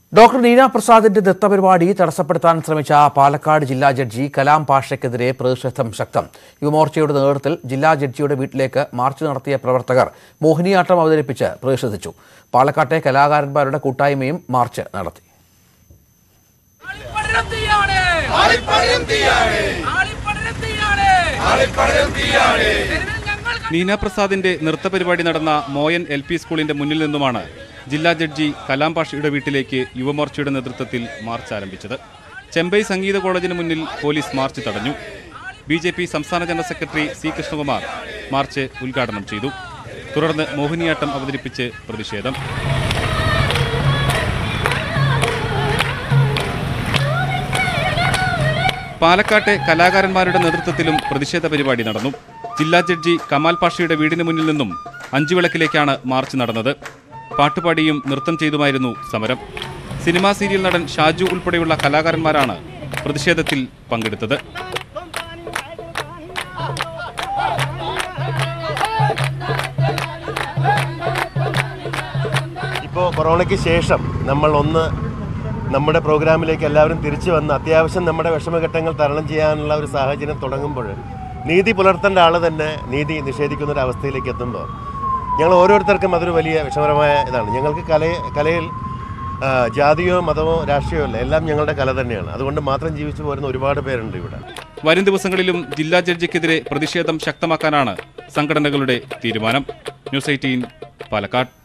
doctor Neena പ്രസാദിന്റെ ദത്തപരിപാടി തടസ്സപ്പെടുത്താൻ ശ്രമിച്ച പാലക്കാട് ജില്ലാ ജഡ്ജി കലാം പാഷയ്ക്കെതിരെ പ്രതിഷേധം ശക്തം യുവമോർച്ചയുടെ നേതൃത്വത്തിൽ ജില്ലാ ജഡ്ജിയുടെ വീട്ടിലേക്ക് മാർച്ച് നടത്തിയ പ്രവർത്തകർ മോഹിനിയാട്ടം അവതരിപ്പിച്ച് പ്രതിഷേധിച്ചു പാലക്കാട്ടെ കലാകാരന്മാരുടെ കൂട്ടായ്മയും മാർച്ച് നടത്തി ആളിപ്പടരം തീയാണ് ആളിപ്പടരം തീയാണ് ആളിപ്പടരം തീയാണ് തെരുവിൽ ഞങ്ങൾ നീന പ്രസാദിന്റെ നൃത്തപരിപാടി നടന്ന മോയൻ എൽ പി സ്കൂളിന്റെ മുന്നിൽ നിന്നുമാണ് ജില്ലാ ജഡ്ജി കലാം പാഷയുടെ വീട്ടിലേക്ക് യുവമോർച്ചയുടെ നേതൃത്വത്തിൽ മാർച്ച് ആരംഭിച്ചത് ചെമ്പൈ സംഗീത കോളേജിന് മുന്നിൽ പോലീസ് മാർച്ച് തടഞ്ഞു ബി ജെ പി സംസ്ഥാന general secretary C Krishnakumar march ഉദ്ഘാടനം ചെയ്തു തുടർന്ന് മോഹിനിയാട്ടം അവതരിപ്പിച്ച് പ്രതിഷേധം പാലക്കാട്ടെ കലാകാരന്മാരുടെ നേതൃത്വത്തിലും പ്രതിഷേധ പരിപാടി നടന്നു ജില്ലാ ജഡ്ജി കമാൽ പാഷയുടെ വീടിന് മുന്നിൽ നിന്നും അഞ്ചു വിളക്കിലേക്കാണ് മാർച്ച് നടന്നത് പാട്ടുപാടിയും നൃത്തം ചെയ്തുമായിരുന്നു സമരം സിനിമാ സീരിയൽ നടൻ ഷാജു ഉൾപ്പെടെയുള്ള കലാകാരന്മാരാണ് പ്രതിഷേധത്തിൽ പങ്കെടുത്തത് ഇപ്പോൾ കൊറോണയ്ക്ക് ശേഷം നമ്മൾ ഒന്ന് നമ്മുടെ പ്രോഗ്രാമിലേക്ക് എല്ലാവരും തിരിച്ചു വന്ന് അത്യാവശ്യം നമ്മുടെ വിഷമഘട്ടങ്ങൾ തരണം ചെയ്യാനുള്ള ഒരു സാഹചര്യം തുടങ്ങുമ്പോൾ നീതി പുലർത്തേണ്ട ആൾ തന്നെ നീതി നിഷേധിക്കുന്ന ഒരു അവസ്ഥയിലേക്ക് എത്തുമ്പോൾ ഞങ്ങൾ ഓരോരുത്തർക്കും അതൊരു വലിയ വിഷമകരമായ ഇതാണ് ഞങ്ങൾക്ക് കല കലയിൽ ആ, ജാതിയോ മതമോ രാഷ്ട്രീയമോ അല്ല എല്ലാം ഞങ്ങളുടെ കല തന്നെയാണ് അതുകൊണ്ട് മാത്രം ജീവിച്ചു പോരുന്ന ഒരുപാട് പേരുണ്ട് ഇവിടെ വരും ദിവസങ്ങളിലും ജില്ലാ ജഡ്ജിക്കെതിരെ പ്രതിഷേധം ശക്തമാക്കാനാണ് സംഘടനകളുടെ തീരുമാനം ന്യൂസ് എയ്റ്റീൻ പാലക്കാട്